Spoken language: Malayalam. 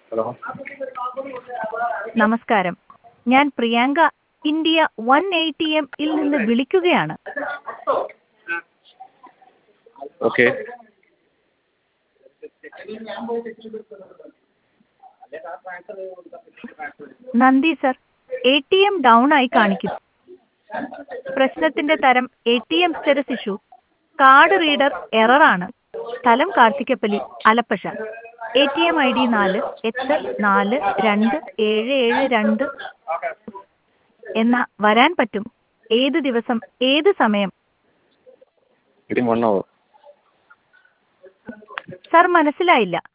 ഹലോ നമസ്കാരം ഞാൻ Priyanka India one eighty M ഇൽ നിന്ന് വിളിക്കുകയാണ് ഓക്കെ നന്ദി sir A T M down ആയി കാണിക്കുന്നു പ്രശ്നത്തിന്റെ തരം A T M status issue card reader error ആണ് സ്ഥലം Karthikappally Alappuzha A T M I D നാല് എട്ട് നാല് രണ്ട് ഏഴ് ഏഴ് രണ്ട് എന്ന വരാൻ പറ്റും ഏത് ദിവസം ഏത് സമയം വിത്തിൻ വൺ അവർ സർ മനസ്സിലായില്ല